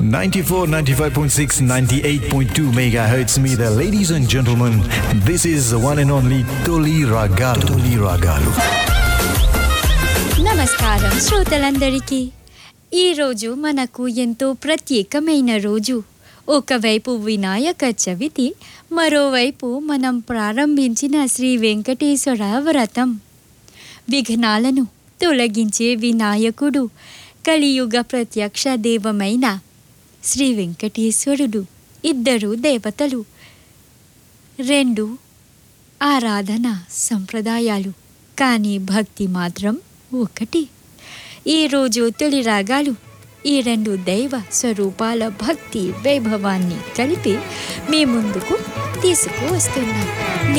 94, 95.6, 98.2 megahertz మీద ladies and gentlemen, this is the one and only Toli Ragalu. Toli Ragalu. నమస్కారం శ్రోతలందరికీ ఈరోజు మనకు ఎంతో ప్రత్యేకమైన రోజు ఒకవైపు వినాయక చవితి మరోవైపు మనం ప్రారంభించిన శ్రీ వెంకటేశ్వర వ్రతం విఘ్నాలను తొలగించే వినాయకుడు కలియుగ ప్రత్యక్ష దేవమైన శ్రీ వెంకటేశ్వరుడు ఇద్దరు దేవతలు రెండు ఆరాధన సంప్రదాయాలు కానీ భక్తి మాత్రం ఒకటి ఈరోజు తొలి రాగాలు ఈ రెండు దైవ స్వరూపాల భక్తి వైభవాన్ని కలిపి మీ ముందుకు తీసుకువస్తున్నాం